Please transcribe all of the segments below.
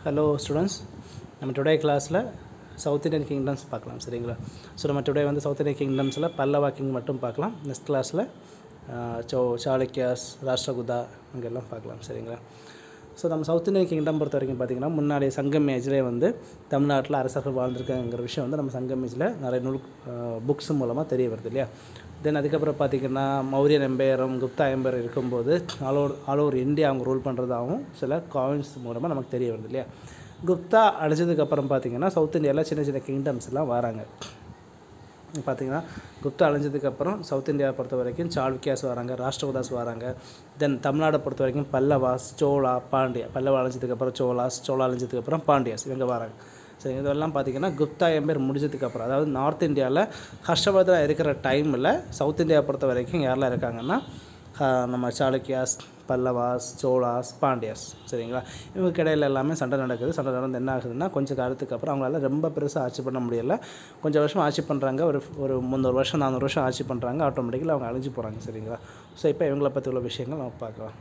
hello students நம்ம today கிளாஸில் south Indian kingdoms பார்க்கலாம் சரிங்களா ஸோ நம்ம டுடே வந்து சவுத் இந்தியன் கிங்டம்ஸில் பல்லவா கிங் மட்டும் பார்க்கலாம் நெக்ஸ்ட் கிளாஸில் சோ சாளுக்கியாஸ் ராஷ்டிரகுதா இங்கெல்லாம் பார்க்கலாம் சரிங்களா ஸோ நம்ம சவுத் இந்தியன் கிங்டம் பொறுத்த வரைக்கும் பார்த்திங்கன்னா முன்னாடி சங்கம் ஏஜ்லேயே வந்து தமிழ்நாட்டில் அரசர்கள் வாழ்ந்திருக்காங்கிற விஷயம் வந்து நம்ம சங்கம் ஏஜில் நிறைய நூல் புக்ஸ் மூலமாக தெரிய வருது இல்லையா தென் அதுக்கப்புறம் பார்த்திங்கன்னா மௌரியன் எம்பையரும் குப்தா எம்பையர் இருக்கும்போது all over all over India அவங்க ரூல் பண்ணுறதாகவும் சில காயின்ஸ் மூலமாக நமக்கு தெரிய வருது இல்லையா குப்தா அழிஞ்சதுக்கப்புறம் பார்த்திங்கன்னா சவுத் இந்தியாவில் சின்ன சின்ன கிங்டம்ஸ் எல்லாம் வராங்க பார்த்திங்கன்னா குப்தா அழிஞ்சதுக்கப்புறம் சவுத் இந்தியாவை பொறுத்த வரைக்கும் சாளுக்கியாஸ் வராங்க ராஷ்டிரகுதாஸ் வராங்க தென் தமிழ்நாடை பொறுத்த வரைக்கும் பல்லவாஸ் சோழா பாண்டியா பல்லவா அழிஞ்சதுக்கப்புறம் சோலாஸ் சோழா அழிஞ்சதுக்கப்புறம் பாண்டியாஸ் இவங்க வராங்க சரி இதெல்லாம் பார்த்திங்கன்னா குப்தா எம்பேர் முடிஞ்சதுக்கப்புறம் அதாவது நார்த் இந்தியாவில் ஹர்ஷவர்தனா இருக்கிற டைமில் சவுத் இந்தியாவை பொறுத்த வரைக்கும் யாரெல்லாம் இருக்காங்கன்னா நம்ம சாளுக்கியாஸ் பல்லவாஸ் சோழாஸ் பாண்டியாஸ் சரிங்களா இவங்க இடையில எல்லாமே சண்டை நடக்குது சண்டை நடந்து என்ன ஆகுதுன்னா கொஞ்சம் காலத்துக்கு அப்புறம் அவங்களால ரொம்ப பெருசாக ஆட்சி பண்ண முடியல கொஞ்சம் வருஷம் ஆட்சி பண்ணுறாங்க ஒரு ஒரு முந்நூறு வருஷம் நானூறு வருஷம் ஆட்சி பண்ணுறாங்க ஆட்டோமேட்டிக்கலி அவங்க அழிஞ்சு போகிறாங்க சரிங்களா ஸோ இப்போ இவங்கள பற்றி உள்ள விஷயங்கள் நம்ம பார்க்கலாம்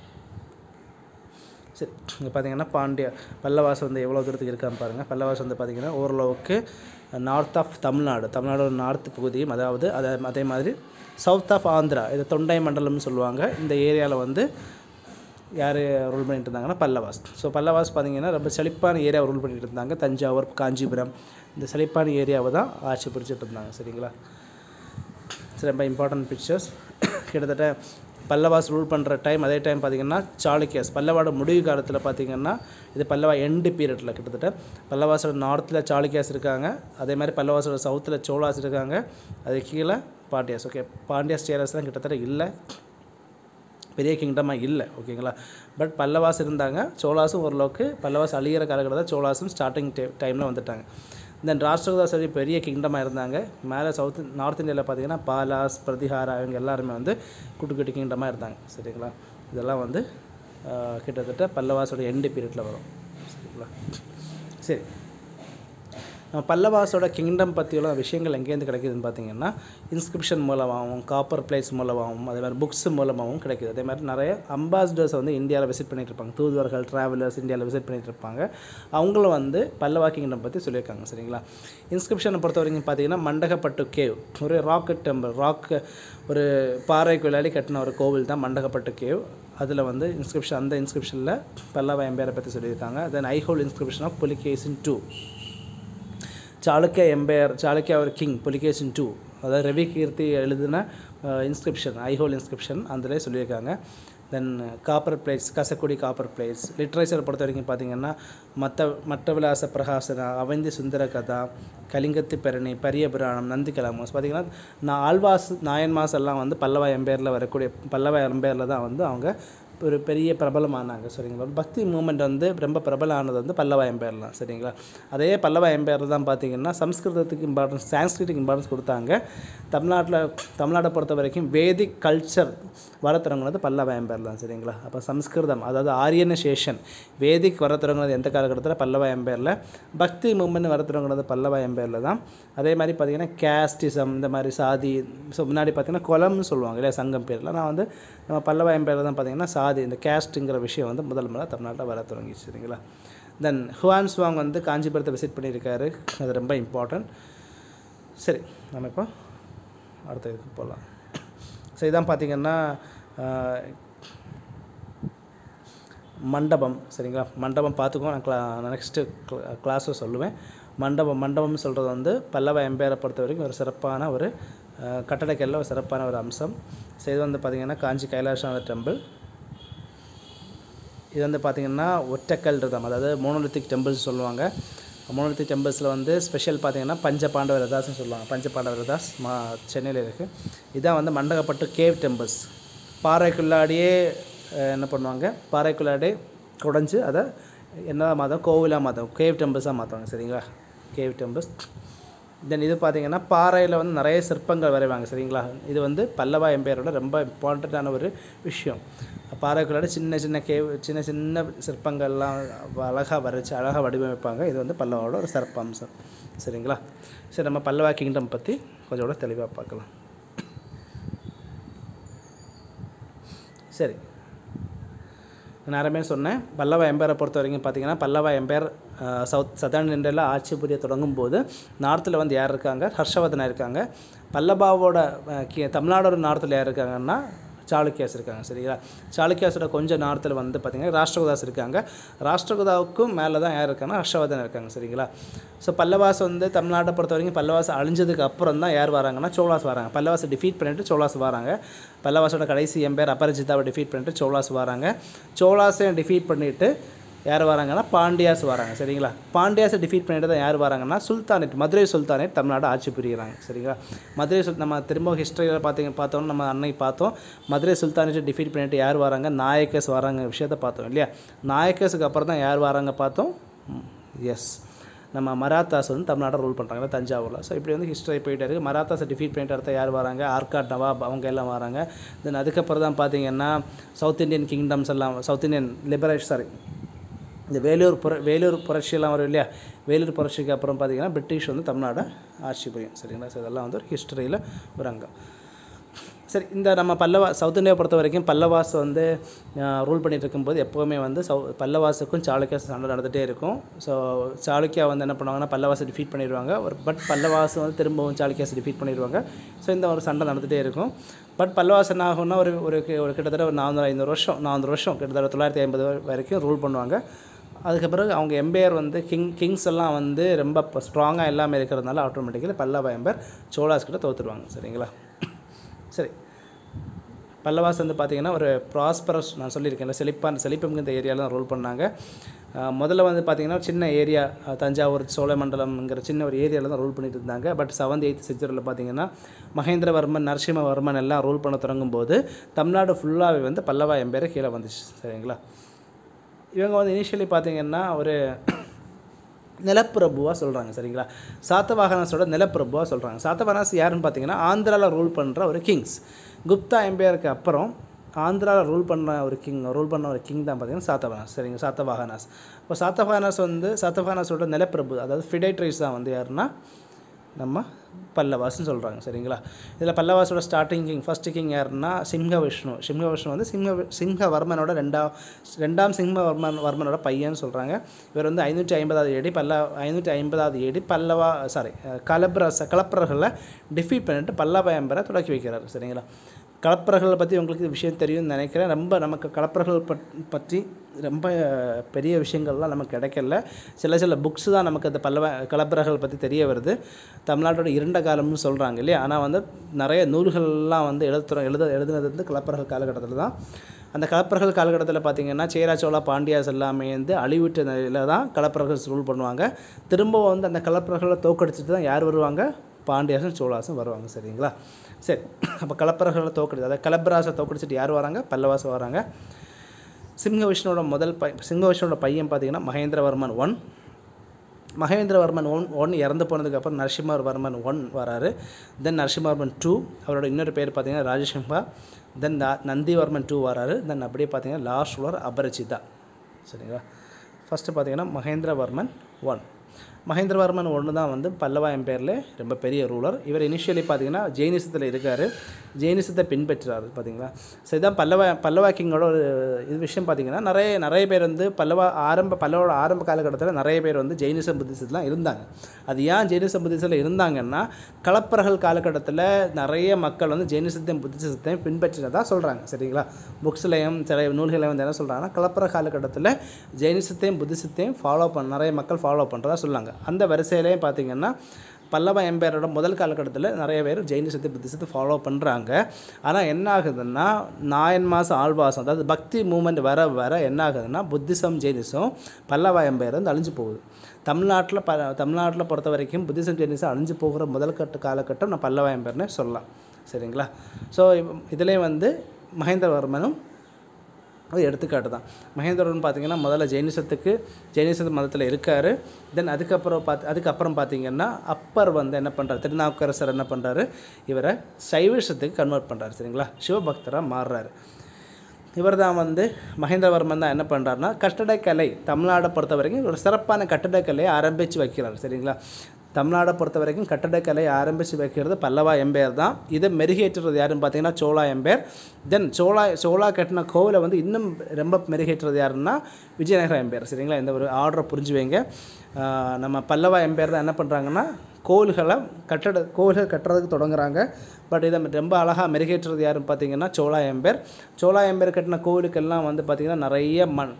சரி இங்கே பார்த்தீங்கன்னா பாண்டியா பல்லவாஸ் வந்து எவ்வளோ தூரத்துக்கு இருக்கான்னு பாருங்கள் பல்லவாஸ் வந்து பார்த்திங்கன்னா ஓரளவுக்கு நார்த் ஆஃப் தமிழ்நாடு தமிழ்நாடோட நார்த் பகுதியும் அதாவது அதை அதே மாதிரி சவுத் ஆஃப் ஆந்திரா இது தொண்டை மண்டலம்னு சொல்லுவாங்க இந்த ஏரியாவில் வந்து யார் ரூல் பண்ணிட்டு இருந்தாங்கன்னா பல்லவாஸ் ஸோ பல்லவாஸ் பார்த்திங்கன்னா ரொம்ப செழிப்பான ஏரியாவை ரூல் பண்ணிட்டு இருந்தாங்க தஞ்சாவூர் காஞ்சிபுரம் இந்த செழிப்பான ஏரியாவை தான் ஆட்சி பிடிச்சிட்டு இருந்தாங்க சரிங்களா சரி ரொம்ப இம்பார்ட்டன்ட் பிக்சர்ஸ் கிட்டத்தட்ட பல்லவாஸ் ரூல் பண்ணுற டைம் அதே டைம் பார்த்திங்கன்னா சாளுக்கியாஸ் பல்லவாட முடிவு காலத்தில் பார்த்திங்கன்னா இது பல்லவா எண்டு பீரியடில் கிட்டத்தட்ட பல்லவாசோட நார்த்தில் சாளுக்கியாஸ் இருக்காங்க அதே மாதிரி பல்லவாசோட சவுத்தில் சோழாஸ் இருக்காங்க அது கீழே பாண்டியாஸ் ஓகே பாண்டியாஸ் சேரஸ்லாம் கிட்டத்தட்ட இல்லை பெரிய கிங்டமாக இல்லை ஓகேங்களா பட் பல்லவாஸ் இருந்தாங்க சோழாஸும் ஓரளவுக்கு பல்லவாஸ் அழிகிற காலகட்டத்தில் சோழாஸும் ஸ்டார்டிங் டே டைமில் வந்துட்டாங்க தென் ராஷ்டிரகுதா சரி பெரிய கிங்டமாக இருந்தாங்க மேலே சவுத் நார்த் இந்தியாவில் பார்த்தீங்கன்னா பாலாஸ் பிரதிஹாரா இவங்க எல்லாருமே வந்து குட்டி குட்டி கிங்டமாக இருந்தாங்க சரிங்களா இதெல்லாம் வந்து கிட்டத்தட்ட பல்லவாஸோட எண்டு பீரியடில் வரும் சரிங்களா சரி நம்ம பல்லவாஸோட கிங்டம் பற்றியுள்ள விஷயங்கள் எங்கேருந்து கிடைக்குதுன்னு பார்த்தீங்கன்னா இன்ஸ்கிரிப்ஷன் மூலமாகவும் காப்பர் பிளேட்ஸ் மூலமாகவும் அதே மாதிரி புக்ஸ் மூலமாகவும் கிடைக்குது அதே மாதிரி நிறைய அம்பாசிடர்ஸ் வந்து இந்தியாவில் விசிட் பண்ணிகிட்டு இருப்பாங்க தூதுவர்கள் ட்ராவலர்ஸ் இந்தியாவில் விசிட் பண்ணிகிட்டு இருப்பாங்க அவங்களும் வந்து பல்லவா கிங்டம் பற்றி சொல்லியிருக்காங்க சரிங்களா இன்ஸ்கிரிப்ஷனை பொறுத்த வரைக்கும் பார்த்தீங்கன்னா மண்டகப்பட்டு கேவ் ஒரு ராக் டெம்பிள் ராக் ஒரு பாறைக்குள்ளாடி கட்டின ஒரு கோவில் தான் மண்டகப்பட்டு கேவ் அதில் வந்து இன்ஸ்கிரிப்ஷன் அந்த இன்ஸ்கிரிப்ஷனில் பல்லவா எம்பையரை பற்றி சொல்லியிருக்காங்க then Aihole inscription of Pulikesan two Chalukya empire Chalukya ஒரு கிங் புலிகேசன் டூ அதாவது ரவி கீர்த்தி எழுதின இன்ஸ்கிரிப்ஷன் ஐஹோல் இன்ஸ்கிரிப்ஷன் அதில் சொல்லியிருக்காங்க then copper plates Kasakudi copper plates literature பொறுத்த வரைக்கும் பார்த்திங்கன்னா மற்ற மற்ற விலாச பிரகாசனா அவந்தி சுந்தர கதா கலிங்கத்து பெரணி பரிய புராணம் நந்தி கலாமோஸ் பார்த்திங்கன்னா நான் ஆழ்வாஸ் நாயன்மாஸ் எல்லாம் வந்து பல்லவா எம்பையரில் வரக்கூடிய பல்லவா எம்பையரில் தான் வந்து அவங்க ஒரு பெரிய பிரபலமானாங்க சரிங்களா பக்தி மூமெண்ட் வந்து ரொம்ப பிரபலம் ஆனது வந்து பல்லவா எம்பையர் தான் சரிங்களா அதே பல்லவா எம்பையர் தான் பார்த்திங்கன்னா சம்ஸ்கிருதத்துக்கு இம்பார்ட்டன்ஸ் சான்ஸ்கிரிட்டுக்கு இம்பார்ட்டன்ஸ் கொடுத்தாங்க தமிழ்நாட்டில் தமிழ்நாட்டை பொறுத்த வரைக்கும் வேதிக் கல்ச்சர் வர தொடங்கினது பல்லவா எம்பையர் தான் சரிங்களா அப்போ சம்ஸ்கிருதம் அதாவது ஆரியனைசேஷன் வேதிக் வர தொடங்கினது எந்த காலகட்டத்தில் பல்லவா எம்பையரில் பக்தி மூமெண்ட் வர தொடங்கினது பல்லவா எம்பையரில் தான் அதே மாதிரி பார்த்திங்கன்னா கேஸ்டிசம் இந்த மாதிரி சாதி ஸோ முன்னாடி பார்த்திங்கன்னா குலம்னு சொல்லுவாங்க இல்லையா சங்கம் பேரில் நான் வந்து நம்ம பல்லவா எம்பையரில் தான் பார்த்திங்கன்னா சாதி இந்த கேஸ்ட்டுங்கிற விஷயம் வந்து முதல் முதல்ல தமிழ்நாட்டில் வர தொடங்கிச்சு சரிங்களா தென் ஹுவான் சுவாங் வந்து காஞ்சிபுரத்தை விசிட் பண்ணியிருக்காரு அது ரொம்ப இம்பார்ட்டன்ட் சரி நம்ம இப்போ அடுத்த இதுக்கு போகலாம் ஸோ இதான் பார்த்திங்கன்னா மண்டபம் சரிங்களா மண்டபம் பார்த்துக்கோ நான் கிளா நெக்ஸ்ட்டு கிளாஸில் சொல்லுவேன் மண்டபம் மண்டபம்னு சொல்கிறது வந்து பல்லவ எம்பையரை பொறுத்த வரைக்கும் ஒரு சிறப்பான ஒரு கட்டடக்கல்ல ஒரு சிறப்பான ஒரு அம்சம் ஸோ இது வந்து பார்த்திங்கன்னா காஞ்சி கைலாசநாதர் டெம்பிள் இது வந்து பார்த்திங்கன்னா ஒற்றக்கல் ரதம் அதாவது மோனோலித்திக் டெம்பிள்ஸ் சொல்லுவாங்க மோனோலித்திக் டெம்பிள்ஸில் வந்து ஸ்பெஷல் பார்த்திங்கன்னா பஞ்ச பாண்டவ ரதாஸ்னு சொல்லுவாங்க பஞ்ச பாண்டவ ரதாஸ் மா சென்னையில் இருக்குது இதான் வந்து மண்டகப்பட்டு கேவ் டெம்பிள்ஸ் பாறைக்குள்ளாடியே என்ன பண்ணுவாங்க பாறைக்குள்ளாடியே குடஞ்சி அதை என்ன மாதம் கோவிலாக மாதம் கேவ் டெம்பிள்ஸாக மாற்றுவாங்க சரிங்களா கேவ் டெம்பிள்ஸ் தென் இது பார்த்திங்கன்னா பாறையில் வந்து நிறைய சிற்பங்கள் வரைவாங்க சரிங்களா இது வந்து பல்லவா எம்பையரோட ரொம்ப இம்பார்ட்டண்ட்டான ஒரு விஷயம் பாறைக்குள்ளாட சின்ன சின்ன கேவ் சின்ன சின்ன சிற்பங்கள்லாம் அழகாக வரைச்சி அழகாக வடிவமைப்பாங்க இது வந்து பல்லவாவோட ஒரு சிறப்பம்சம் சரிங்களா சரி நம்ம பல்லவா கிங்டம் பற்றி கொஞ்சம் கூட தெளிவாக பார்க்கலாம் சரி நேரமே சொன்னேன் பல்லவ எம்பையரை பொறுத்த வரைக்கும் பார்த்தீங்கன்னா பல்லவ எம்பையர் சவுத் சதர்ன் இந்தியாவில் ஆட்சி புரிய தொடங்கும் போது நார்த்தில் வந்து யார் இருக்காங்க ஹர்ஷவர்தனா இருக்காங்க பல்லபாவோட அஹ், கீ- தமிழ்நாடோட நார்த்தில் யார் இருக்காங்கன்னா சாளுக்கியாஸ் இருக்காங்க சரிங்களா சாளுக்கியாஸோட கொஞ்சம் நார்த்தில் வந்து பார்த்திங்கன்னா ராஷ்டிரகுதாஸ் இருக்காங்க ராஷ்டிரகுதாவுக்கும் மேலே தான் யார் இருக்காங்கன்னா ஹர்ஷவர்தன் இருக்காங்க சரிங்களா ஸோ பல்லவாஸ் வந்து தமிழ்நாட்டை பொறுத்த வரைக்கும் பல்லவாஸ் அழிஞ்சதுக்கு அப்புறம் தான் யார் வராங்கன்னா சோழாஸ் வராங்க பல்லவாஸை டிஃபீட் பண்ணிட்டு சோழாஸ் வராங்க பல்லவாஸோட கடைசி எம்பேர் அபரிஜிதாவை டிஃபீட் பண்ணிட்டு சோழாஸ் வராங்க சோழாஸையும் டிஃபீட் பண்ணிவிட்டு யார் வராங்கன்னா பாண்டியாஸ் வராங்க சரிங்களா பாண்டியாஸை டிஃபீட் பண்ணிட்டு தான் யார் வராங்கன்னா சுல்தானேட் மதுரை சுல்தானேட் தமிழ்நாடு ஆட்சி புரிகிறாங்க சரிங்களா மதுரை சுல் நம்ம திரும்ப ஹிஸ்டரியில் பார்த்தீங்க பார்த்தோம் நம்ம அன்னைக்கு பார்த்தோம் மதுரை சுல்தானேட்டை டிஃபீட் பண்ணிட்டு யார் வராங்க நாயக்கஸ் வராங்க விஷயத்த பார்த்தோம் இல்லையா நாயக்கஸுக்கு அப்புறம் தான் யார் வராங்க பார்த்தோம் எஸ் நம்ம மராத்தாஸ் வந்து தமிழ்நாட்டை ரூல் பண்ணுறாங்க தஞ்சாவூரில் ஸோ இப்படி வந்து ஹிஸ்டரி போயிட்டே இருக்குது மராத்தாஸை டிஃபீட் பண்ணிட்டு அடுத்த யார் வராங்க ஆர்காட் நவாப் அவங்க எல்லாம் வராங்க தென் அதுக்கப்புறம் தான் பார்த்தீங்கன்னா சவுத் இந்தியன் கிங்டம்ஸ் எல்லாம் சவுத் இந்தியன் லிபரேஷ் சாரி இந்த வேலூர் புர வேலூர் புரட்சியெல்லாம் வரும் இல்லையா வேலூர் புரட்சிக்கு அப்புறம் பார்த்தீங்கன்னா பிரிட்டிஷ் வந்து தமிழ்நாடை ஆட்சி புரியும் சரிங்களா ஸோ இதெல்லாம் வந்து ஒரு ஹிஸ்டரியில் ஒரு அங்கம் சரி இந்த நம்ம பல்லவா சவுத் இந்தியாவை பொறுத்த வரைக்கும் பல்லவாஸ் வந்து ரூல் பண்ணிட்டு இருக்கும்போது எப்போவுமே வந்து சவு பல்லவாஸுக்கும் சாளுக்கியா சண்டை நடந்துகிட்டே இருக்கும் ஸோ சாளுக்கியா வந்து என்ன பண்ணுவாங்கன்னா பல்லவாஸை டிஃபீட் பண்ணிடுவாங்க ஒரு பட் பல்லவாஸ் வந்து திரும்பவும் சாளுக்கியாஸை டிஃபீட் பண்ணிடுவாங்க ஸோ இந்த ஒரு சண்டை நடந்துகிட்டே இருக்கும் பட் பல்லவாஸ் என்ன ஆகும்னா ஒரு ஒரு கி- ஒரு கிட்டத்தட்ட ஒரு நானூறு ஐநூறு வருஷம் நானூறு வருஷம் கிட்டத்தட்ட தொள்ளாயிரத்தி ஐம்பது வரைக்கும் ரூல் பண்ணுவாங்க அதுக்கு பிறகு அவங்க எம்பையர் வந்து கிங் கிங்ஸ் எல்லாம் வந்து ரொம்ப ஸ்ட்ராங்காக எல்லாமே இருக்கிறதுனால ஆட்டோமேட்டிக்கலி பல்லவ எம்பையர் சோழாஸ் கிட்ட தோத்துருவாங்க சரிங்களா சரி பல்லவாஸ் வந்து பார்த்தீங்கன்னா ஒரு ப்ராஸ்பரஸ் நான் சொல்லியிருக்கேன்ல செழிப்பான செழிப்பும் இந்த ஏரியாவில் தான் ரூல் பண்ணாங்க அஹ் முதல்ல வந்து பார்த்தீங்கன்னா சின்ன ஏரியா தஞ்சாவூர் சோழமண்டலம்ங்கிற சின்ன ஒரு ஏரியாவில் தான் ரூல் பண்ணிட்டு இருந்தாங்க பட் செவன்த் எயித் செஞ்சுரியில் பார்த்தீங்கன்னா மகேந்திரவர்மன் நரசிம்மவர்மன் எல்லாம் ரூல் பண்ண தொடங்கும் போது தமிழ்நாடு ஃபுல்லாகவே வந்து பல்லவா எம்பேர் கீழே வந்துச்சு சரிங்களா இவங்க வந்து இனிஷியலி பார்த்தீங்கன்னா ஒரு நிலப்பிரபுவாக சொல்கிறாங்க சரிங்களா சாத்தவாகனஸோட நிலப்பிரபுவாக சொல்கிறாங்க சாத்தவாகனஸ் யாருன்னு பார்த்தீங்கன்னா ஆந்திராவில் ரூல் பண்ணுற ஒரு கிங்ஸ் குப்தா எம்பையருக்கு அப்புறம் ஆந்திராவில் ரூல் பண்ண ஒரு கிங் ரூல் பண்ண ஒரு கிங் தான் பார்த்தீங்கன்னா சாத்தவாகனாஸ் சரிங்க சாத்தவாகனாஸ் இப்போ சாத்தவாகனாஸ் வந்து சாத்தவாகனாஸோட நிலப்பிரபு அதாவது ஃபிடேட்ரைஸ் தான் வந்து யாருன்னா நம்ம பல்லவாஸ்னு சொல்கிறாங்க சரிங்களா இதில் பல்லவாஸோட ஸ்டார்டிங் கிங் ஃபஸ்ட்டு கிங் யாருன்னா சிம்ஹ விஷ்ணு சிம்ஹ விஷ்ணு வந்து சிம்ஹ சிம்ஹவர்மனோட ரெண்டாம் ரெண்டாம் சிம்மவர்மன் வர்மனோட பையன்னு சொல்கிறாங்க இவர் வந்து ஐநூற்றி ஐம்பதாவது ஏடி பல்ல ஐநூற்றி ஐம்பதாவது ஏடி பல்லவா சாரி கலப்ரஸ் கலப்பர்களை டிஃபீட் பண்ணிட்டு பல்லவ எம்பரை தொடக்கி வைக்கிறார் சரிங்களா கலப்பர்களை பற்றி உங்களுக்கு விஷயம் தெரியும்னு நினைக்கிறேன் ரொம்ப நமக்கு கலப்பர்கள் பட் பற்றி ரொம்ப பெரிய விஷயங்கள்லாம் நமக்கு கிடைக்கல சில சில புக்ஸ் தான் நமக்கு அந்த பல்லவ கலப்பரர்கள் பற்றி தெரிய வருது தமிழ்நாட்டோட இருண்ட காலம்னு சொல்கிறாங்க இல்லையா ஆனால் வந்து நிறைய நூல்கள்லாம் வந்து எழுத்துறோம் எழுத எழுதுனது வந்து கலப்பரர்கள் காலகட்டத்தில் தான் அந்த கலப்பரர்கள் காலகட்டத்தில் பார்த்தீங்கன்னா சேரா சோழா பாண்டியாஸ் எல்லாமே வந்து அழிவுற்ற நிலையில் தான் கலப்பரர்கள் ரூல் பண்ணுவாங்க திரும்ப வந்து அந்த கலப்பரர்களை தோக்கடிச்சிட்டு தான் யார் வருவாங்க பாண்டியாசும் சோழாசும் வருவாங்க சரிங்களா சரி அப்போ கலப்பரர்களை தோக்கடிச்சு அதாவது கலப்பராசை தோக்கடிச்சிட்டு யார் வராங்க பல்லவாசம் வராங்க சிங்க விஷ்ணுவோட முதல் பை சிங்க விஷ்ணுவோட பையன் பார்த்தீங்கன்னா Mahendravarman one Mahendravarman one one இறந்து போனதுக்கப்புறம் நரசிம்மவர்மன் ஒன் வராரு தென் நரசிம்மவர்மன் டூ அவரோட இன்னொரு பேர் பார்த்தீங்கன்னா ராஜசிம்ஹா தென் நந்திவர்மன் டூ வராரு தென் அப்படியே பார்த்தீங்கன்னா லாஸ்ட் ரூலர் அபரிஜிதா சரிங்களா ஃபஸ்ட்டு பார்த்தீங்கன்னா மகேந்திரவர்மன் ஒன் மகேந்திரவர்மன் ஒன்று தான் வந்து பல்லவா எம்பையரில் ரொம்ப பெரிய ரூலர் இவர் இனிஷியலி பார்த்தீங்கன்னா ஜெயினிசத்தில் இருக்கார் ஜெயினிசத்தை பின்பற்றுறாரு பார்த்தீங்களா ஸோ இதான் பல்லவ பல்லவா கிங்கோட ஒரு இது விஷயம் பார்த்தீங்கன்னா நிறைய நிறைய பேர் வந்து பல்லவா ஆரம்ப பல்லவோட ஆரம்ப காலகட்டத்தில் நிறைய பேர் வந்து ஜெயினிசம் புத்திசத்துலாம் இருந்தாங்க அது ஏன் ஜெயினிசம் புத்திசத்தில் இருந்தாங்கன்னா கலப்பரர்கள் காலகட்டத்தில் நிறைய மக்கள் வந்து ஜெயினிசத்தையும் புத்திசத்தையும் பின்பற்றினதாக சொல்கிறாங்க சரிங்களா புக்ஸ்லையும் சில நூல்களையும் வந்து என்ன சொல்கிறாங்கன்னா கலப்பர காலகட்டத்தில் ஜெயினிசத்தையும் புத்திசத்தையும் ஃபாலோ பண்ண நிறைய மக்கள் ஃபாலோ பண்ணுறதா சொல்லுவாங்க அந்த வரிசையிலேயே பார்த்தீங்கன்னா பல்லவ எம்பையரோட முதல் காலகட்டத்தில் நிறைய பேர் ஜெயினிசத்தை புத்திசத்தை ஃபாலோ பண்ணுறாங்க ஆனால் என்ன ஆகுதுன்னா நாயன்மாஸ் ஆழ்வாசம் அதாவது பக்தி மூமெண்ட் வர வர என்ன ஆகுதுன்னா புத்திசம் ஜெயினிசம் பல்லவ எம்பையர் வந்து அழிஞ்சு போகுது தமிழ்நாட்டில் ப தமிழ்நாட்டில் பொறுத்த வரைக்கும் புத்திசம் ஜெயினிசம் அழிஞ்சு போகிற முதல் கட்ட காலகட்டம் நான் பல்லவ எம்பையர்னே சொல்லலாம் சரிங்களா ஸோ இதுலேயே வந்து மகேந்திரவர்மனும் ஒரு எடுத்துக்காட்டு தான் மகேந்திரன் பார்த்தீங்கன்னா முதல்ல ஜெயினிசத்துக்கு ஜெயினிச மதத்தில் இருக்கார் தென் அதுக்கப்புறம் பார்த்து அதுக்கப்புறம் பார்த்தீங்கன்னா அப்பர் வந்து என்ன பண்ணுறாரு திருநாவுக்கரசர் என்ன பண்ணுறாரு இவரை சைவசத்துக்கு கன்வெர்ட் பண்ணுறாரு சரிங்களா சிவபக்தராக மாறுறாரு இவர் தான் வந்து மகேந்திரவர்மன் தான் என்ன பண்ணுறாருனா கட்டடக்கலை தமிழ்நாடை பொறுத்த வரைக்கும் ஒரு சிறப்பான கட்டடக்கலையை ஆரம்பித்து வைக்கிறார் சரிங்களா தமிழ்நாடை பொறுத்த வரைக்கும் கட்டடக்கலை ஆரம்பித்து வைக்கிறது பல்லவா எம்பையர் தான் இதை மெருகேற்றுறது யாருன்னு பார்த்தீங்கன்னா சோழா எம்பையர் தென் சோழா சோழா கட்டின கோவிலை வந்து இன்னும் ரொம்ப மெருகேற்றுறது யாருன்னா விஜயநகர எம்பையர் சரிங்களா இந்த ஒரு ஆர்டரை புரிஞ்சு வைங்க ஆஹ் நம்ம பல்லவா எம்பையர் தான் என்ன பண்ணுறாங்கன்னா கோவில்களை கட்டட கோவில்கள் கட்டுறதுக்கு தொடங்குறாங்க பட் இதை ரொம்ப அழகாக மெருகேற்றுறது யாருன்னு பார்த்தீங்கன்னா சோழா எம்பையர் சோழா எம்பையர் கட்டின கோவிலுக்கெல்லாம் வந்து பார்த்திங்கன்னா நிறைய மண்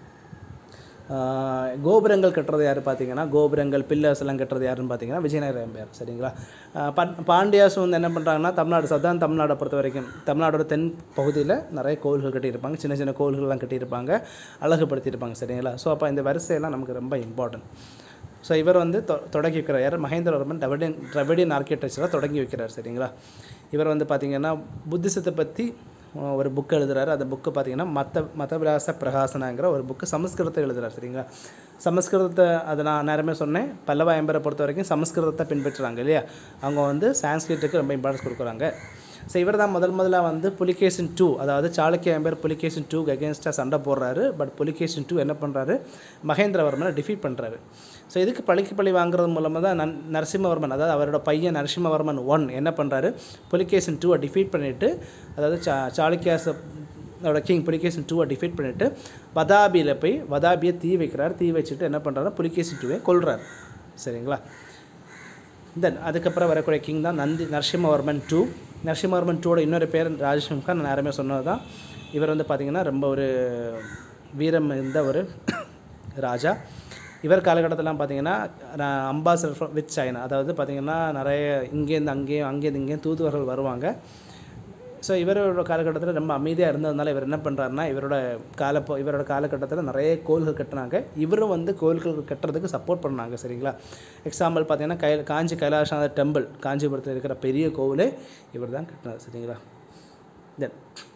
ஆஹ் கோபுரங்கள் கட்டுறது யார் பார்த்தீங்கன்னா கோபுரங்கள் பில்லர்ஸ் எல்லாம் கட்டுறது யாருன்னு பார்த்தீங்கன்னா விஜயநகர எம்பையர் சரிங்களா ஆஹ் பன் பாண்டியாஸ் வந்து என்ன பண்ணுறாங்கன்னா தமிழ்நாடு சதான் தமிழ்நாடை பொறுத்த வரைக்கும் தமிழ்நாடோட தென் பகுதியில் நிறைய கோவில்கள் கட்டியிருப்பாங்க சின்ன சின்ன கோவில்கள்லாம் கட்டியிருப்பாங்க அழகுபடுத்தியிருப்பாங்க சரிங்களா ஸோ அப்போ இந்த வரிசையெல்லாம் நமக்கு ரொம்ப இம்பார்ட்டன்ட் ஸோ இவர் வந்து தொ தொடங்கி வைக்கிறார் யார் மகேந்திரவர்மன் திராவிடியன் திராவிடியன் ஆர்கிடெக்சரை தொடங்கி வைக்கிறார் சரிங்களா இவர் வந்து பார்த்திங்கன்னா புத்திசத்தை பற்றி அஹ், ஒரு புக் எழுதுறாரு அந்த புக்கு பார்த்தீங்கன்னா மத்த மதவிலாச பிரகாசனங்கிற ஒரு புக்கு சமஸ்கிருதத்தை எழுதுறாரு சரிங்களா சமஸ்கிருதத்தை அதை நான் நேரமே சொன்னேன் பல்லவ எம்பரை பொறுத்த வரைக்கும் சமஸ்கிருதத்தை பின்பற்றுறாங்க இல்லையா அவங்க வந்து சான்ஸ்கிரிட்டுக்கு ரொம்ப இம்பார்ட்டன்ஸ் கொடுக்குறாங்க ஸோ இவர் தான் முதல் முதல்ல வந்து புலிகேஷன் டூ அதாவது சாளுக்கிய எம்பர் புலிகேஷன் டூ அகேன்ஸ்டாக சண்டை போடுறாரு பட் புலிகேஷன் டூ என்ன பண்ணுறாரு மகேந்திரவர்மனை டிஃபீட் பண்ணுறாரு ஸோ இதுக்கு பழிக்கு பழி வாங்குறது மூலமாக தான் நன் நரசிம்மவர்மன் அதாவது அவரோட பையன் நரசிம்மவர்மன் ஒன் என்ன பண்ணுறாரு புலிகேஷன் டூவை டிஃபீட் பண்ணிவிட்டு அதாவது சா சாளுக்கியாஸ் அதோட கிங் புலிகேஷன் டூவை டிஃபீட் பண்ணிவிட்டு வதாபியில் போய் வதாபியை தீ வைக்கிறார் தீ வச்சுட்டு என்ன பண்ணுறாரு புலிகேஷன் டூவை கொல்றாரு சரிங்களா தென் அதுக்கப்புறம் வரக்கூடிய கிங் தான் நந்தி நரசிம்மவர்மன் டூ நரசிம்மவர்மன் டூவோட இன்னொரு பேர் ராஜசிம்கா நான் நேரமே சொன்னது தான் இவர் வந்து பார்த்திங்கன்னா ரொம்ப ஒரு வீரம் இருந்த ஒரு ராஜா இவர் காலகட்டத்திலாம் பார்த்தீங்கன்னா அம்பாசடர் வித் சைனா அதாவது பார்த்திங்கன்னா நிறைய இங்கேருந்து அங்கேயும் அங்கேருந்து இங்கேயும் தூதுவர்கள் வருவாங்க ஸோ இவரோட காலகட்டத்தில் ரொம்ப அமைதியாக இருந்ததுனால இவர் என்ன பண்ணுறாருன்னா இவரோட கால இவரோட காலகட்டத்தில் நிறைய கோயில்கள் கட்டினாங்க இவரும் வந்து கோயில்கள் கட்டுறதுக்கு சப்போர்ட் பண்ணாங்க சரிங்களா எக்ஸாம்பிள் பார்த்தீங்கன்னா கை காஞ்சி கைலாசநாதர் டெம்பிள் காஞ்சிபுரத்தில் இருக்கிற பெரிய கோவிலே இவர் தான் கட்டினார் சரிங்களா தென்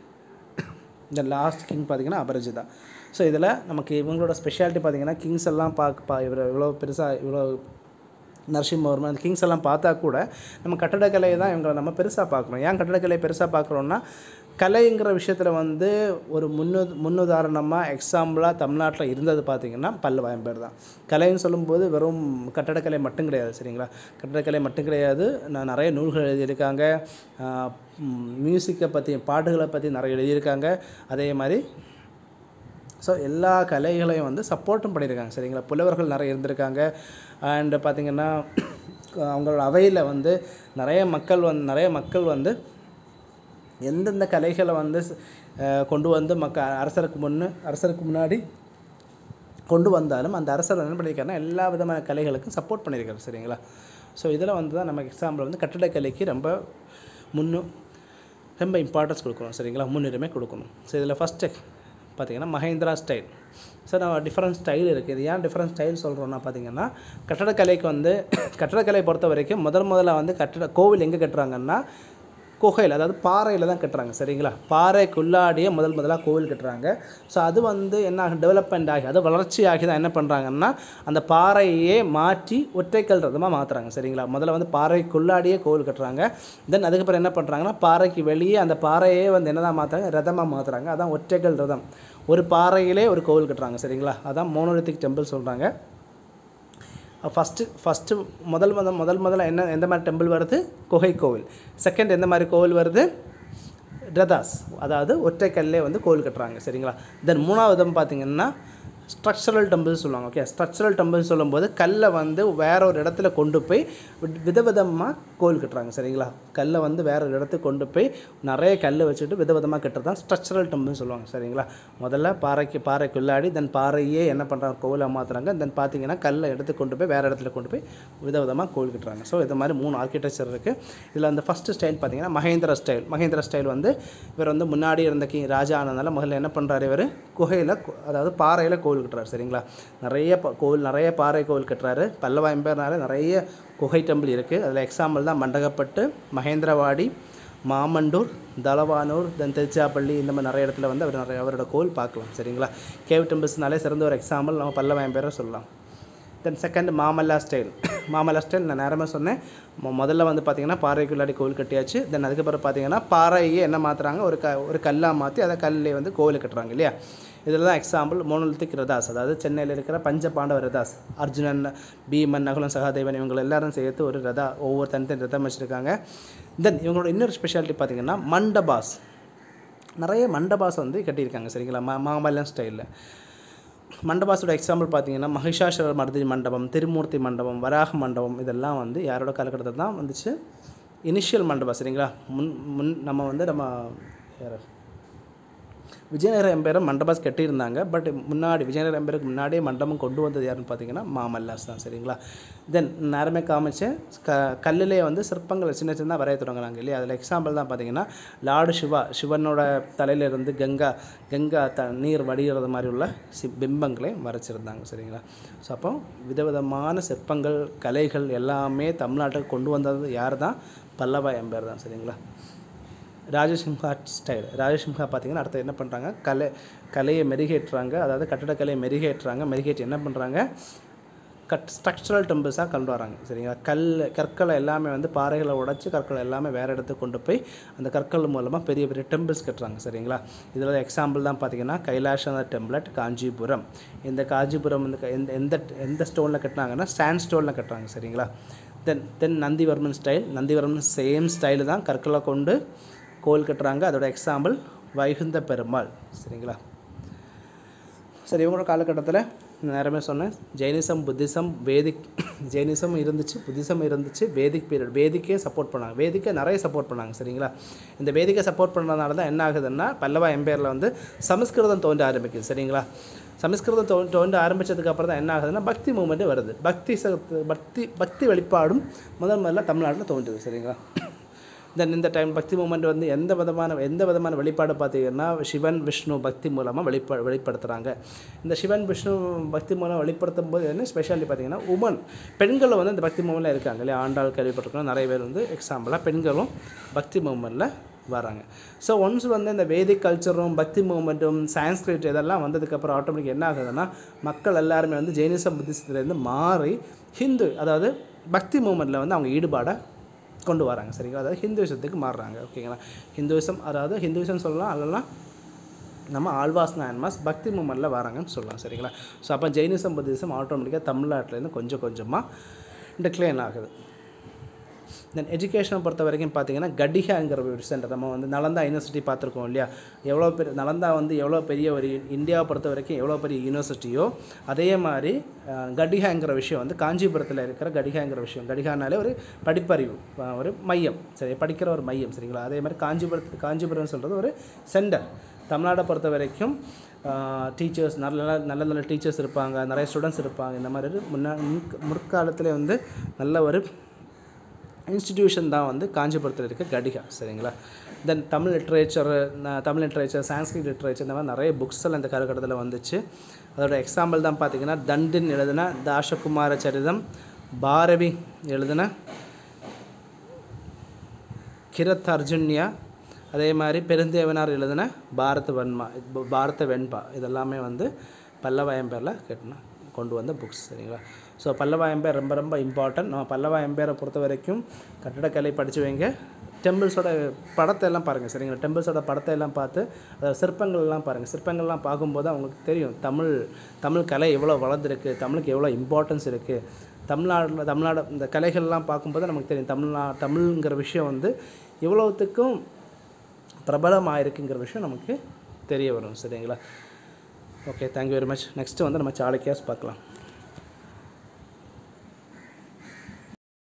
இந்த லாஸ்ட் கிங் பார்த்தீங்கன்னா அபரஜிதா ஸோ இதில் நமக்கு இவங்களோட ஸ்பெஷாலிட்டி பார்த்தீங்கன்னா கிங்ஸ் எல்லாம் பார்க்க பா இவர் இவ்வளோ பெருசாக இவ்வளோ நரசிம்மவர்மன் அந்த கிங்ஸ் எல்லாம் பார்த்தா கூட நம்ம கட்டடக்கலையை தான் இவங்களை நம்ம பெருசாக பார்க்குறோம் ஏன் கட்டடக்கலையை பெருசாக பார்க்குறோன்னா கலைங்கிற விஷயத்தில் வந்து ஒரு முன்னு முன்னுதாரணமாக எக்ஸாம்பிளாக தமிழ்நாட்டில் இருந்தது பார்த்திங்கன்னா பல்லவ எம்பேர் தான் கலைன்னு சொல்லும்போது வெறும் கட்டடக்கலை மட்டும் கிடையாது சரிங்களா கட்டடக்கலை மட்டும் கிடையாது நான் நிறைய நூல்கள் எழுதியிருக்காங்க மியூசிக்கை பற்றி பாட்டுகளை பற்றி நிறைய எழுதியிருக்காங்க அதே மாதிரி ஸோ எல்லா கலைகளையும் வந்து சப்போர்ட்டும் பண்ணியிருக்காங்க சரிங்களா புலவர்கள் நிறைய இருந்திருக்காங்க அண்டு பார்த்திங்கன்னா அவங்களோட அவையில் வந்து நிறைய மக்கள் வந்து நிறைய மக்கள் வந்து எந்தெந்த கலைகளை வந்து அஹ், கொண்டு வந்து மக்க அரசருக்கு முன்னு அரசருக்கு முன்னாடி கொண்டு வந்தாலும் அந்த அரசர் என்ன பண்ணியிருக்காருன்னா எல்லா விதமான கலைகளுக்கும் சப்போர்ட் பண்ணியிருக்காரு சரிங்களா ஸோ இதில் வந்து தான் நமக்கு எக்ஸாம்பிள் வந்து கட்டிடக்கலைக்கு ரொம்ப முன்னு ரொம்ப இம்பார்ட்டன்ஸ் கொடுக்கணும் சரிங்களா முன்னுரிமை கொடுக்கணும் ஸோ இதில் ஃபஸ்ட்டு பார்த்தீங்கன்னா மஹேந்திரா ஸ்டைல் ஸோ நம்ம டிஃப்ரெண்ட் ஸ்டைல் இருக்குது இது ஏன் டிஃப்ரெண்ட் ஸ்டைல் சொல்கிறோன்னா பார்த்தீங்கன்னா கட்டடக்கலைக்கு வந்து கட்டடக்கலை பொறுத்த வரைக்கும் முதல் முதல்ல வந்து கட்டட கோவில் எங்கே கட்டுறாங்கன்னா குகையில் அதாவது பாறையில் தான் கட்டுறாங்க சரிங்களா பாறைக்குள்ளாடியே முதல் முதலாக கோவில் கட்டுறாங்க ஸோ அது வந்து என்ன ஆகும் டெவலப்மெண்ட் ஆகி அது வளர்ச்சி ஆகி தான் என்ன பண்ணுறாங்கன்னா அந்த பாறையே மாற்றி ஒற்றைக்கல் ரதமாக மாற்றுறாங்க சரிங்களா முதல்ல வந்து பாறைக்குள்ளாடியே கோவில் கட்டுறாங்க தென் அதுக்கப்புறம் என்ன பண்ணுறாங்கன்னா பாறைக்கு வெளியே அந்த பாறையே வந்து என்னதான் மாற்றுறாங்க ரதமாக மாற்றுறாங்க அதான் ஒற்றைக்கல் ரதம் ஒரு பாறையிலே ஒரு கோவில் கட்டுறாங்க சரிங்களா அதான் மோனோலித்திக் டெம்பிள் சொல்கிறாங்க ஃபஸ்ட்டு ஃபஸ்ட்டு முதல் முதல் முதல் முதல்ல என்ன எந்த மாதிரி டெம்பிள் வருது குகை கோவில் செகண்ட் எந்த மாதிரி கோவில் வருது ரதாஸ் அதாவது ஒற்றைக்கல்லே வந்து கோவில் கட்டுறாங்க சரிங்களா தென் மூணாவது பார்த்தீங்கன்னா ஸ்ட்ரக்சரல் டெம்பிள் சொல்லுவாங்க ஓகே ஸ்ட்ரக்சரல் டெம்பிள் சொல்லும்போது கல்லை வந்து வேற ஒரு இடத்துல கொண்டு போய் வித்- விதவிதமாக கோவில் கட்டுறாங்க சரிங்களா கல்லை வந்து வேற ஒரு இடத்துக்கு கொண்டு போய் நிறைய கல் வச்சுட்டு விதவிதமாக கட்டுறது தான் ஸ்ட்ரக்சரல் டெம்பிள்னு சொல்லுவாங்க சரிங்களா முதல்ல பாறைக்கு பாறைக்குள்ளாடி தென் பாறையே என்ன பண்ணுறாங்க கோவிலை மாற்றுறாங்க தென் பார்த்தீங்கன்னா கல்லை எடுத்து கொண்டு போய் வேறு இடத்துல கொண்டு போய் விதவிதமாக கோவில் கட்டுறாங்க ஸோ இது மாதிரி மூணு ஆர்கிடெக்சர் இருக்குது இதில் அந்த ஃபஸ்ட்டு ஸ்டைல் பார்த்தீங்கன்னா மகேந்திர ஸ்டைல் மகேந்திர ஸ்டைல் வந்து இவர் வந்து முன்னாடி இருந்த கி ராஜா ஆனதுனால முதல்ல என்ன பண்ணுறாரு இவர் குகையில் அதாவது பாறையில் கோவில் கட்டுறாரு சரிங்களா நிறைய ப- கோவில் நிறைய பாறை கோவில் கட்டுறாரு பல்லவ எம்பேர்னால நிறைய குகை டெம்பிள் இருக்குது அதில் எக்ஸாம்பிள் தான் மண்டகப்பட்டு மகேந்திரவாடி மாமண்டூர் தலவானூர் தென் திருச்சிராப்பள்ளி இந்த மாதிரி நிறைய இடத்துல வந்து அவர் நிறைய அவரோட கோவில் பார்க்கலாம் சரிங்களா கேவ் டெம்பிள்ஸ்னாலே சிறந்த ஒரு எக்ஸாம்பிள் நம்ம பல்லவ எம்பேரை சொல்லலாம் then second Mamalla style Mamalla style நான் நேரமே சொன்னேன் மொ- முதல்ல வந்து பார்த்தீங்கன்னா பாறைக்குள்ளாடி கோவில் கட்டியாச்சு தென் அதுக்கப்புறம் பார்த்தீங்கன்னா பாறையே என்ன மாற்றுறாங்க ஒரு க ஒரு கல்லாக மாற்றி அதை கல்லே வந்து கோவில் கட்டுறாங்க இல்லையா இதெல்லாம் எக்ஸாம்பிள் மோனோலித்திக் ரதாஸ் அதாவது சென்னையில் இருக்கிற பஞ்ச பாண்டவ ரதாஸ் அர்ஜுனன் பீமன் நகுலன் சகாதேவன் இவங்க எல்லாரும் சேர்த்து ஒரு ரதா ஒவ்வொரு தனித்தனி ரதம் வச்சுருக்காங்க தென் இவங்களோட இன்னொரு ஸ்பெஷாலிட்டி பார்த்தீங்கன்னா மண்டபாஸ் நிறைய மண்டபாஸ் வந்து கட்டியிருக்காங்க சரிங்களா மா மாமல்லன் ஸ்டைலில் மண்டபாஸோட எக்ஸாம்பிள் பார்த்தீங்கன்னா மகிஷாசுர மர்தி மண்டபம் திருமூர்த்தி மண்டபம் வராக மண்டபம் இதெல்லாம் வந்து யாரோட காலகட்டத்தில் தான் வந்துச்சு இனிஷியல் மண்டபம் சரிங்களா முன் முன் நம்ம வந்து நம்ம யார் விஜயநகர எம்பையரும் மண்டபாஸ் கட்டியிருந்தாங்க பட் முன்னாடி விஜயநகர எம்பையருக்கு முன்னாடியே மண்டபம் கொண்டு வந்தது யாருன்னு பார்த்தீங்கன்னா மாமல்லாஸ் தான் சரிங்களா தென் நேரமே காமிச்சேன் க கல்லிலே வந்து சிற்பங்களை சின்ன சின்ன வரைய தொடங்கினாங்க இல்லையா அதில் எக்ஸாம்பிள் தான் பார்த்தீங்கன்னா லார்டு சிவா சிவனோட தலையிலிருந்து கங்கா கங்கா த நீர் வடிகிறது மாதிரி உள்ள சி பிம்பங்களையும் வரைச்சிருந்தாங்க சரிங்களா ஸோ அப்போ விதவிதமான சிற்பங்கள் கலைகள் எல்லாமே தமிழ்நாட்டுக்கு கொண்டு வந்தது யார் தான் பல்லவா எம்பையர் தான் சரிங்களா ராஜசிம்ஹா ஸ்டைல் ராஜசிம்ஹா பார்த்தீங்கன்னா அடுத்து என்ன பண்ணுறாங்க கலை கலையை மெருகேற்றுறாங்க அதாவது கட்டடக்கலையை மெருகேற்றுறாங்க மெருகேற்றி என்ன பண்ணுறாங்க கட் ஸ்ட்ரக்சரல் டெம்பிள்ஸாக கொண்டு வராங்க சரிங்களா கல் கற்களை எல்லாமே வந்து பாறைகளை உடைச்சி கற்களை எல்லாமே வேறு இடத்துக்கு கொண்டு போய் அந்த கற்கள் மூலமாக பெரிய பெரிய டெம்பிள்ஸ் கட்டுறாங்க சரிங்களா இதில் எக்ஸாம்பிள் தான் பார்த்தீங்கன்னா கைலாசநாத டெம்பிள் காஞ்சிபுரம் இந்த காஞ்சிபுரம் வந்து க- எந்த எந்த எந்த ஸ்டோனில் கட்டினாங்கன்னா ஸ்டாண்ட் ஸ்டோனில் கட்டுறாங்க சரிங்களா then then Nandivarman style Nandivarman same style தான் கற்களை கொண்டு கோயில் கட்டுறாங்க அதோட எக்ஸாம்பிள் வைகுந்த பெருமாள் சரிங்களா சரி இவங்களோட காலகட்டத்தில் நேரமே சொன்னேன் ஜெயினிசம் புத்திசம் வேதிக் ஜெயினிசம் இருந்துச்சு புத்திசம் இருந்துச்சு வேதிக் பீரியட் வேதிக்கே சப்போர்ட் பண்ணாங்க வேதிக்கை நிறைய சப்போர்ட் பண்ணாங்க சரிங்களா இந்த வேதிக்கை சப்போர்ட் பண்ணுறதுனால தான் என்ன ஆகுதுன்னா பல்லவா எம்பையரில் வந்து சமஸ்கிருதம் தோன்ற ஆரம்பிக்குது சரிங்களா சமஸ்கிருதம் தோ தோன்ற ஆரம்பித்ததுக்கு அப்புறம் தான் என்ன ஆகுதுன்னா பக்தி மூமெண்ட்டு வருது பக்தி ச- பக்தி பக்தி வெளிப்பாடும் முதல் முதல்ல தமிழ்நாட்டில் தோன்றுது சரிங்களா தென் இந்த டைம் பக்தி மூமெண்ட் வந்து எந்த விதமான எந்த விதமான வெளிப்பாடு பார்த்தீங்கன்னா சிவன் விஷ்ணு பக்தி மூலமாக வெளிப்ப வெளிப்படுத்துகிறாங்க இந்த சிவன் விஷ்ணு பக்தி மூலம் வெளிப்படுத்தும் போது என்ன ஸ்பெஷாலிட்டி பார்த்தீங்கன்னா உமன் பெண்களும் வந்து இந்த பக்தி மூமெண்ட்டில் இருக்காங்க இல்லையா ஆண்டாள் கேள்விப்பட்டிருக்கோம் நிறைய பேர் வந்து எக்ஸாம்பிளாக பெண்களும் பக்தி மூமெண்ட்டில் வராங்க ஸோ ஒன்ஸ் வந்து இந்த வேதிக் கல்ச்சரும் பக்தி மூமெண்ட்டும் சான்ஸ்கிரிட் இதெல்லாம் வந்ததுக்கப்புறம் ஆட்டோமேட்டிக் என்ன ஆகுதுன்னா மக்கள் எல்லாருமே வந்து ஜெயினிசம் புத்திசத்துலேருந்து மாறி ஹிந்து அதாவது பக்தி மூமெண்ட்டில் வந்து அவங்க ஈடுபாடை கொண்டு வராங்க சரிங்களா அதாவது ஹிந்துவிசத்துக்கு மாறுறாங்க ஓகேங்களா ஹிந்துவிசம் அதாவது ஹிந்துவிசம் சொல்லலாம் அதெல்லாம் நம்ம ஆழ்வாஸ் நாயன்மாஸ் பக்தி மூமெண்ட்டில் வராங்கன்னு சொல்லலாம் சரிங்களா ஸோ அப்போ ஜெயினிசம் புத்திசம் ஆட்டோமேட்டிக்காக தமிழ்நாட்டிலேருந்து கொஞ்சம் கொஞ்சமாக டிக்ளைன் ஆகுது தென் எஜுகேஷனை பொறுத்த வரைக்கும் பார்த்தீங்கன்னா கடிகாங்கிற ஒரு சென்டர் நம்ம வந்து நலந்தா யூனிவர்சிட்டி பார்த்துருக்கோம் இல்லையா எவ்வளோ பெரிய நலந்தா வந்து எவ்வளோ பெரிய ஒரு இந்தியாவை பொறுத்த வரைக்கும் எவ்வளோ பெரிய யூனிவர்சிட்டியோ அதே மாதிரி அஹ், கடிகாங்கிற விஷயம் வந்து காஞ்சிபுரத்தில் இருக்கிற கடிகாங்கிற விஷயம் கடிகானாலே ஒரு படிப்பறிவு அஹ், ஒரு மையம் சரி படிக்கிற ஒரு மையம் சரிங்களா அதே மாதிரி காஞ்சிபுரத்து காஞ்சிபுரம் சொல்கிறது ஒரு சென்டர் தமிழ்நாடை பொறுத்த வரைக்கும் டீச்சர்ஸ் நல்ல நல்ல நல்ல நல்ல டீச்சர்ஸ் இருப்பாங்க நிறைய ஸ்டூடெண்ட்ஸ் இருப்பாங்க இந்த மாதிரி ஒரு முன்னா முற்க- முற்காலத்தில் வந்து நல்ல ஒரு இன்ஸ்டிடியூஷன் தான் வந்து காஞ்சிபுரத்தில் இருக்க கடிகா சரிங்களா then Tamil literature Tamil literature Sanskrit literature இந்த மாதிரி நிறைய புக்ஸ் எல்லாம் இந்த காலகட்டத்தில் வந்துச்சு அதோட எக்ஸாம்பிள் தான் பார்த்தீங்கன்னா தண்டின் எழுதின தாசகுமார சரிதம் பாரவி எழுதின கிரத் அர்ஜுன்யா அதே மாதிரி பெருந்தேவனார் எழுதின பாரத வன்மா ப- பாரத வெண்பா இதெல்லாமே வந்து பல்லவ எம்பேரில் கட்டின கொண்டு வந்த புக்ஸ் சரிங்களா ஸோ பல்லவ எம்பேர் ரொம்ப ரொம்ப இம்பார்ட்டன்ட் நம்ம பல்லவ எம்பேரை பொறுத்த வரைக்கும் கட்டடக்கலை படித்து வைங்க டெம்பிள்ஸோட படத்தை எல்லாம் பாருங்கள் சரிங்களா டெம்பிள்ஸோட படத்தை எல்லாம் பார்த்து அதாவது சிற்பங்கள் எல்லாம் பாருங்கள் சிற்பங்கள்லாம் பார்க்கும்போது அவங்களுக்கு தெரியும் தமிழ் தமிழ் கலை எவ்வளோ வளர்ந்துருக்கு தமிழுக்கு எவ்வளோ இம்பார்ட்டன்ஸ் இருக்குது தமிழ்நாட்டில் தமிழ்நாடு இந்த கலைகள்லாம் பார்க்கும்போது நமக்கு தெரியும் தமிழ்நா தமிழ்ங்கிற விஷயம் வந்து இவ்வளோத்துக்கும் பிரபலமாக இருக்குங்கிற விஷயம் நமக்கு தெரிய வரும் சரிங்களா okay thank you very much next வந்து நம்ம சாளுக்கியாஸ் பார்க்கலாம்